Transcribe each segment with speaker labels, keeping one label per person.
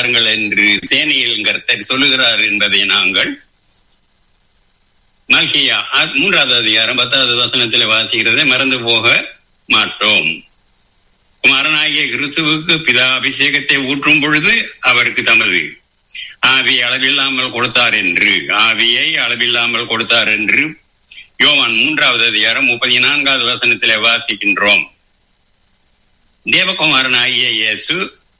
Speaker 1: வாருங்கள் என்று சேனையில் கர்த்தர் சொல்லுகிறார் என்பதை நாங்கள் மல்கியா அ- மூன்றாவது அதிகாரம் பத்தாவது வசனத்தில் வாசிக்கிறதை மறந்து போக மாட்டோம் குமாரனாகிய கிறிஸ்துவுக்கு பிதா அபிஷேகத்தை ஊற்றும் பொழுது அவருக்கு தமது ஆவி அளவில்லாமல் கொடுத்தார் என்று ஆவியை அளவில்லாமல் கொடுத்தார் என்று யோவான் மூன்றாவது அதிகாரம் முப்பத்தி நான்காவது வசனத்திலே வாசிக்கின்றோம் தேவகுமாரன் ஆகிய இயேசு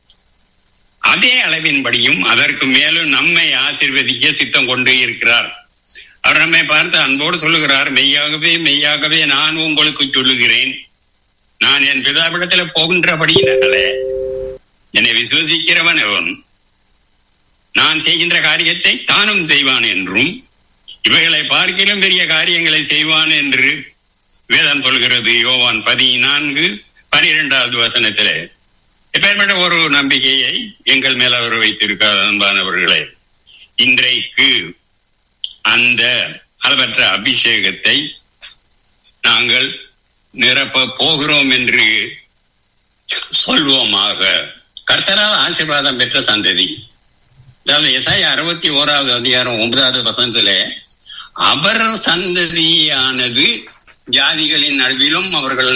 Speaker 1: அதே அளவின்படியும் அதற்கு மேலும் நம்மை ஆசீர்வதிக்க சித்தம் கொண்டு இருக்கிறார் அவர் நம்மை பார்த்து அன்போடு சொல்லுகிறார் மெய்யாகவே மெய்யாகவே நான் உங்களுக்கு சொல்லுகிறேன் நான் என் பிதாபிடத்தில் போகின்றபடியினாலே என்னை விசுவசிக்கிறவன் அவன் நான் செய்கின்ற காரியத்தை தானும் செய்வான் என்றும் இவைகளை பார்க்கிலும் பெரிய காரியங்களை செய்வான் என்று வேதம் சொல்கிறது யோவான் பதினான்கு பனிரெண்டாவது வசனத்திலே எப்பேற்பட்ட ஒரு நம்பிக்கையை எங்கள் மேல் அவர் வைத்திருக்கார் அன்பானவர்களே இன்றைக்கு அந்த அளவற்ற அபிஷேகத்தை நாங்கள் நிரப்ப போகிறோம் என்று சொல்வோமாக கர்த்தரால் ஆசீர்வாதம் பெற்ற சந்ததி அதாவது எஸ்ஐ அறுபத்தி ஓராவது அதிகாரம் ஒன்பதாவது வசனத்திலே அவர் சந்ததியானது ஜாதிகளின் நடுவிலும் அவர்கள்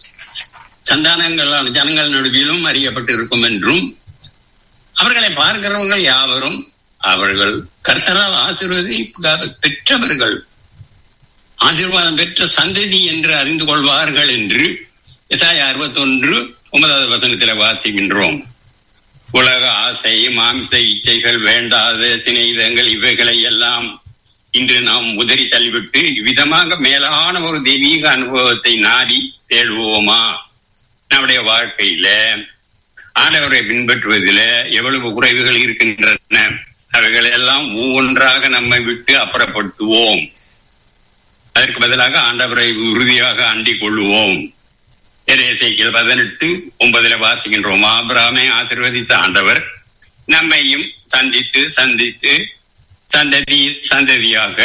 Speaker 1: சந்தானங்கள் ஜனங்கள் நடுவிலும் அறியப்பட்டிருக்கும் என்றும் அவர்களை பார்க்கிறவர்கள் யாவரும் அவர்கள் கர்த்தரால் ஆசீர்வதி பெற்றவர்கள் ஆசீர்வாதம் பெற்ற சந்ததி என்று அறிந்து கொள்வார்கள் என்று எசாய அறுபத்தி ஒன்று ஒன்பதாவது வசனத்தில் வாசிக்கின்றோம் உலக ஆசை மாம்ச இச்சைகள் வேண்டாத சிநேகிதங்கள் இவைகளை எல்லாம் இன்று நாம் உதறி தள்ளிவிட்டு விதமாக மேலான ஒரு தெய்வீக அனுபவத்தை நாடி தேடுவோமா நம்முடைய வாழ்க்கையில ஆண்டவரை பின்பற்றுவதில எவ்வளவு குறைவுகள் இருக்கின்றன அவைகளை எல்லாம் ஒவ்வொன்றாக நம்மை விட்டு அப்புறப்படுத்துவோம் அதற்கு பதிலாக ஆண்டவரை உறுதியாக அண்டிக் கொள்வோம் எரேசைக்கில் பதினெட்டு ஒன்பதுல வாசிக்கின்றோம் ஆபிராமை ஆசிர்வதித்த ஆண்டவர் நம்மையும் சந்தித்து சந்தித்து சந்ததி சந்ததியாக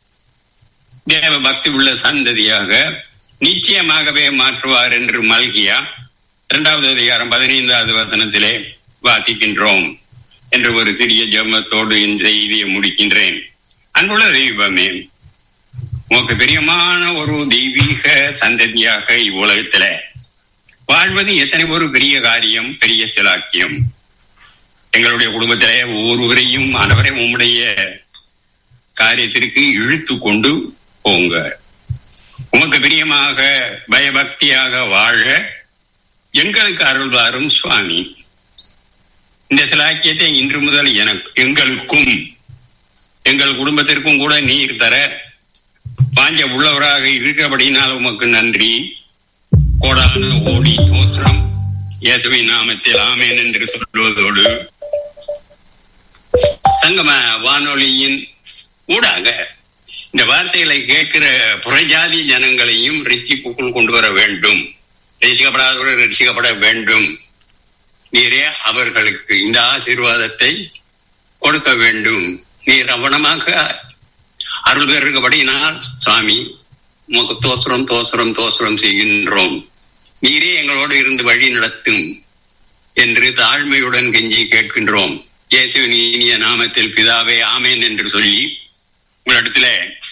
Speaker 1: தேவ பக்தி உள்ள சந்ததியாக நிச்சயமாகவே மாற்றுவார் என்று மல்கியா இரண்டாவது அதிகாரம் பதினைந்தாவது வசனத்திலே வாசிக்கின்றோம் என்று ஒரு சிறிய ஜெபத்தோடு என் செய்தியை முடிக்கின்றேன் அன்புள்ள தெய்வமே உமக்கு பிரியமான ஒரு தெய்வீக சந்ததியாக இவ்வுலகத்துல வாழ்வது எத்தனை ஒரு பெரிய காரியம் பெரிய சிலாக்கியம் எங்களுடைய குடும்பத்திலே ஒவ்வொருவரையும் ஆண்டவரை உம்முடைய காரியத்திற்கு இழுத்து கொண்டு போங்க உமக்கு பிரியமாக பயபக்தியாக வாழ எங்களுக்கு அருள்வாரும் சுவாமி இந்த சிலாக்கியத்தை இன்று முதல் எனக்கு எங்களுக்கும் எங்கள் குடும்பத்திற்கும் கூட நீர் தர பாஞ்ச உள்ளவராக இருக்கிறபடினால் உமக்கு நன்றி கோடான ஓடி தோஸ்திரம் இயேசுவின் நாமத்தில் ஆமேன் என்று சொல்வதோடு சங்கம வானொலியின் ஊடாக இந்த வார்த்தைகளை கேட்கிற புறஜாதி ஜனங்களையும் ரட்சிப்புக்குள் கொண்டு வர வேண்டும் ரட்சிக்கப்படாதவர்கள் ரட்சிக்கப்பட வேண்டும் நீரே அவர்களுக்கு இந்த ஆசீர்வாதத்தை கொடுக்க வேண்டும் நீர் அவனமாக அருள் பெருகபடினால் சுவாமி உமக்கு தோசுரம் தோசுரம் தோசுரம் செய்கின்றோம் நீரே எங்களோடு இருந்து வழி நடத்தும் என்று தாழ்மையுடன் கெஞ்சி கேட்கின்றோம் இயேசுவின் இனிய நாமத்தில் பிதாவே ஆமேன் என்று சொல்லி உங்களிடத்துல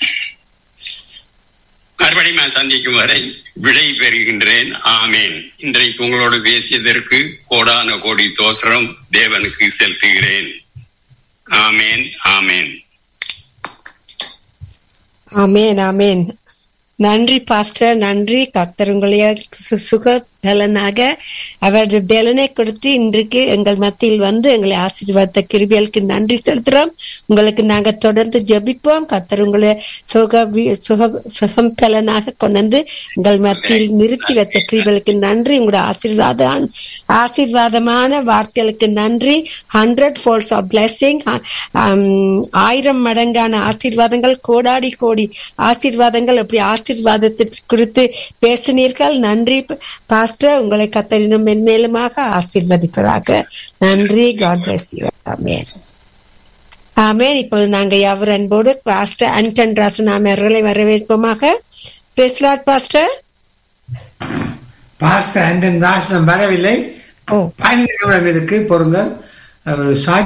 Speaker 1: மறுபடியும் சந்திக்கும் வரை விடை பெறுகின்றேன் ஆமேன் இன்றைக்கு உங்களோடு பேசியதற்கு கோடான கோடி தோசரம் தேவனுக்கு செலுத்துகிறேன் ஆமேன் ஆமேன்
Speaker 2: ஆமேன் ஆமேன் நன்றி பாஸ்டர் நன்றி கர்த்தர் உங்களைய சு- சுக பலனாக அவரது பலனை கொடுத்து இன்றைக்கு எங்கள் மத்தியில் வந்து எங்களை ஆசீர்வாத கிருபியலுக்கு நன்றி செலுத்துறோம் உங்களுக்கு நாங்க தொடர்ந்து ஜெபிப்போம் கர்த்தர் உங்களை சுக வி- சுக சுகம் பலனாக கொண்டு வந்து எங்கள் மத்தியில் நிறுத்தி வைத்த கிருபியலுக்கு நன்றி உங்களோட ஆசீர்வாத ஆசீர்வாதமான வார்த்தைகளுக்கு நன்றி ஹண்ட்ரட் ஃபோல்ஸ் ஆஃப் பிளெஸிங் ஆயிரம் மடங்கான ஆசீர்வாதங்கள் கோடாடி கோடி ஆசீர்வாதங்கள் அப்படி ஆசீர்வாதத்தை குறித்து பேசினீர்கள் நன்றி பாஸ்டர் உங்களை கத்தரினும் மென்மேலுமாக ஆசீர்வதிப்பதாக நன்றி God bless you amen amen இப்போது நாங்க யாவர் அன்போடு பாஸ்டர் அன்டன் ராசன் அவர்களை வரவேற்போமாக பிரேஸ்லாட் பாஸ்டர்
Speaker 3: பாஸ்டர் ஆண்டன் ராசனம் வரவில்லை
Speaker 2: ஓ
Speaker 3: பதினைந்து நிமிடம் இருக்கு பொருங்கள் அவர் சாட்சி